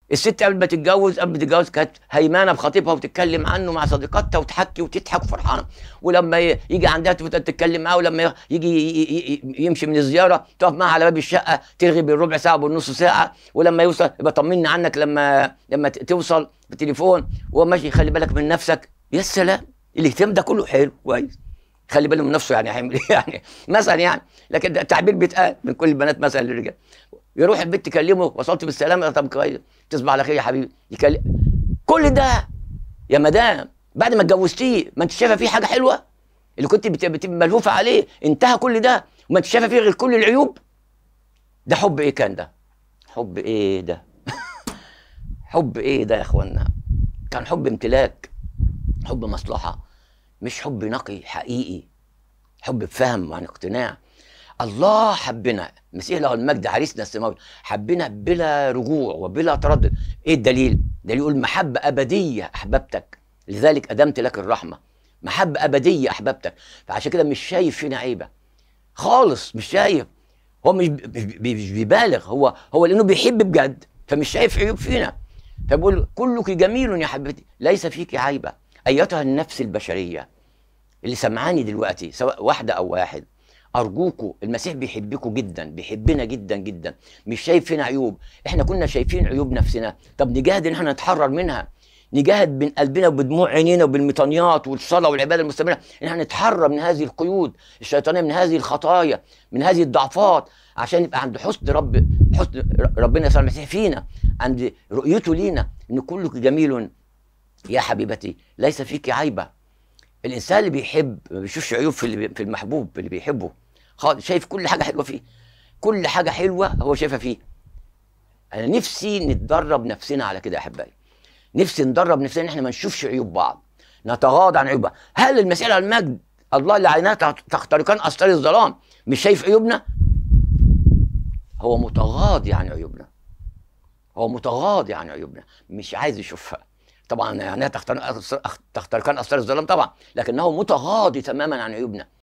الست قبل ما تتجوز قبل ما تتجوز كانت هيمانه بخطيبها وتتكلم عنه مع صديقاتها وتحكي وتضحك وفرحانه ولما ي- يجي عندها تفضل تتكلم معاه ولما يجي ي- ي- ي- يمشي من الزياره تقف معاه على باب الشقه ترغي بالربع ساعه بالنص ساعه ولما يوصل يبقى طمني عنك لما لما ت- توصل بالتليفون وهو ماشي خلي بالك من نفسك يا سلام الاهتمام ده كله حلو كويس خلي باله من نفسه يعني هيعمل ايه يعني مثلا يعني لكن ده تعبير بيتقال من كل البنات مثلا للرجال يروح البيت تكلمه وصلت بالسلامه طب كويس تصبح على خير يا حبيبي يكلم كل ده يا مدام بعد ما اتجوزتيه ما انت شايفه فيه حاجه حلوه اللي كنت بت- بت- ملهوفه عليه انتهى كل ده وما انت شايفه فيه غير كل العيوب ده حب ايه كان ده حب ايه ده حب ايه ده يا اخوانا كان حب امتلاك حب مصلحه مش حب نقي حقيقي حب بفهم وعن اقتناع الله حبنا مسيح له المجد عريسنا السماوي حبنا بلا رجوع وبلا تردد ايه الدليل دليل يقول محبه ابديه احببتك لذلك ادمت لك الرحمه محبه ابديه احببتك فعشان كده مش شايف فينا عيبه خالص مش شايف هو مش مش مش بيبالغ هو هو لانه بيحب بجد فمش شايف عيوب فينا فبيقول كلك جميل يا حبيبتي ليس فيك عيبه ايتها النفس البشريه اللي سمعاني دلوقتي سواء واحده او واحد ارجوكوا المسيح بيحبكوا جدا بيحبنا جدا جدا مش شايف فينا عيوب احنا كنا شايفين عيوب نفسنا طب نجاهد ان احنا نتحرر منها نجاهد من قلبنا وبدموع عينينا وبالميطانيات والصلاه والعباده المستمره ان احنا نتحرر من هذه القيود الشيطانيه من هذه الخطايا من هذه الضعفات عشان يبقى عند حسن رب حسن ربنا يسوع المسيح فينا عند رؤيته لينا ان كلك جميل يا حبيبتي ليس فيك عيبه الانسان اللي بيحب ما بيشوفش عيوب في اللي بي- في المحبوب اللي بيحبه خالص شايف كل حاجه حلوه فيه كل حاجه حلوه هو شايفها فيه انا نفسي نتدرب نفسنا على كده يا احبائي نفسي ندرب نفسنا ان احنا ما نشوفش عيوب بعض نتغاضى عن عيوب بعض هل المسيح على المجد الله اللي عيناه تخترقان استار الظلام مش شايف عيوبنا هو متغاضي عن عيوبنا هو متغاضي عن عيوبنا مش عايز يشوفها طبعا يعني تخترقان استار الظلام طبعا لكنه متغاضي تماما عن عيوبنا